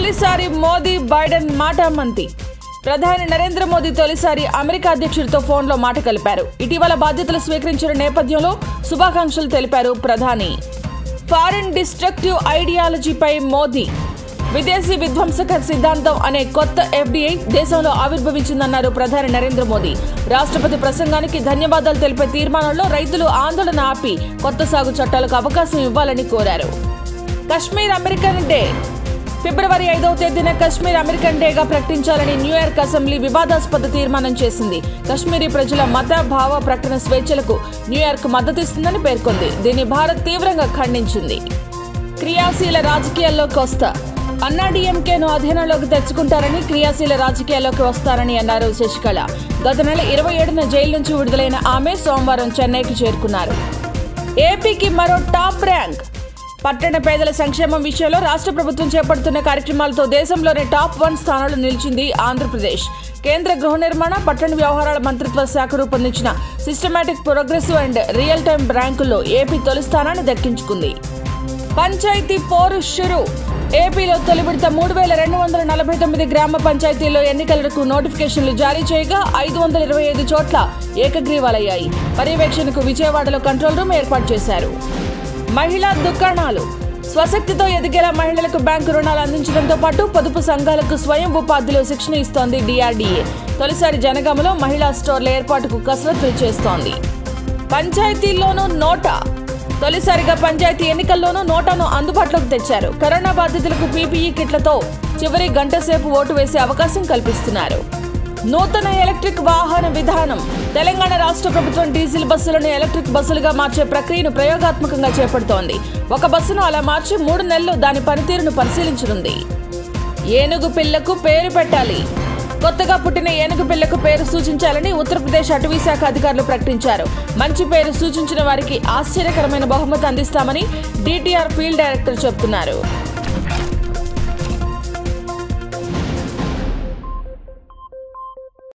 తొలిసారి మోదీ బైడెన్ మాటామంతి ప్రధాని నరేంద్ర మోదీ తొలిసారి అమెరికా అధ్యక్షుడితో ఫోన్లో మాట కలిపారు ఇటీవల బాధ్యతలు స్వీకరించిన నేపథ్యంలో శుభాకాంక్షలు తెలిపారు ప్రధాని ఫారిన్ డిస్ట్రక్టివ్ ఐడియాలజీపై మోదీ విదేశీ విధ్వంసక సిద్ధాంతం అనే కొత్త ఎఫ్డీఐ దేశంలో ఆవిర్భవించిందన్నారు ప్రధాని నరేంద్ర మోదీ రాష్ట్రపతి ప్రసంగానికి ధన్యవాదాలు తెలిపే తీర్మానంలో రైతులు ఆందోళన ఆపి కొత్త సాగు చట్టాలకు అవకాశం ఇవ్వాలని కోరారు కశ్మీర్ అమెరికన్ డే ఫిబ్రవరి ఐదవ తేదీన కశ్మీర్ అమెరికన్ డేగా ప్రకటించాలని న్యూయార్క్ అసెంబ్లీ వివాదాస్పద తీర్మానం చేసింది కశ్మీరీ ప్రజల మత భావ ప్రకటన స్వేచ్ఛలకు న్యూయార్క్ మద్దతిస్తుందని పేర్కొంది దీన్ని భారత్ తీవ్రంగా ఖండించింది క్రియాశీల రాజకీయాల్లోకి వస్తా అన్నా డీఎంకేను అధీనంలోకి తెచ్చుకుంటారని క్రియాశీల రాజకీయాల్లోకి వస్తారని అన్నారు శశికళ గత నెల ఇరవై ఏడున జైలు నుంచి విడుదలైన ఆమె సోమవారం చెన్నైకి చేరుకున్నారు ఏపీకి మరో టాప్ ర్యాంక్ పట్టణ పేదల సంక్షేమం విషయంలో రాష్ట్ర ప్రభుత్వం చేపడుతున్న కార్యక్రమాలతో దేశంలోనే టాప్ వన్ స్థానంలో నిలిచింది ఆంధ్రప్రదేశ్ కేంద్ర గృహ నిర్మాణ పట్టణ వ్యవహారాల మంత్రిత్వ శాఖ రూపొందించిన systematic progressive and real time ర్యాంకుల్లో ఏపీ తొలి స్థానాన్ని దక్కించుకుంది పంచాయతీ పోరు షురు ఏపీలో తొలి విడత మూడు వేల రెండు వందల నలభై తొమ్మిది గ్రామ పంచాయతీల్లో ఎన్నికలకు నోటిఫికేషన్లు జారీ చేయగా ఐదు వందల ఇరవై ఐదు చోట్ల ఏకగ్రీవాలయ్యాయి పర్యవేక్షణకు విజయవాడలో కంట్రోల్ రూమ్ ఏర్పాటు చేశారు మహిళా దుకాణాలు స్వశక్తితో ఎదిగేలా మహిళలకు బ్యాంకు రుణాలు అందించడంతో పాటు పొదుపు సంఘాలకు స్వయం ఉపాధిలో శిక్షణ ఇస్తోంది డిఆర్డీఏ తొలిసారి జనగామలో మహిళా స్టోర్ల ఏర్పాటుకు కసరత్తులు చేస్తోంది పంచాయతీల్లోనూ నోటా తొలిసారిగా పంచాయతీ ఎన్నికల్లోనూ నోటాను అందుబాటులోకి తెచ్చారు కరోనా బాధితులకు పీపీఈ కిట్లతో చివరి గంట సేపు ఓటు వేసే అవకాశం కల్పిస్తున్నారు నూతన ఎలక్ట్రిక్ వాహన విధానం తెలంగాణ రాష్ట్ర ప్రభుత్వం డీజిల్ బస్సులను ఎలక్ట్రిక్ బస్సులుగా మార్చే ప్రక్రియను ప్రయోగాత్మకంగా చేపడుతోంది ఒక బస్సును అలా మార్చి మూడు నెలలు దాని పనితీరును పరిశీలించనుంది ఏనుగు పిల్లకు పేరు పెట్టాలి కొత్తగా పుట్టిన ఏనుగు పిల్లకు పేరు సూచించాలని ఉత్తరప్రదేశ్ అటవీ శాఖ అధికారులు ప్రకటించారు మంచి పేరు సూచించిన వారికి ఆశ్చర్యకరమైన బహుమతి అందిస్తామని డిటిఆర్ ఫీల్డ్ డైరెక్టర్ చెబుతున్నారు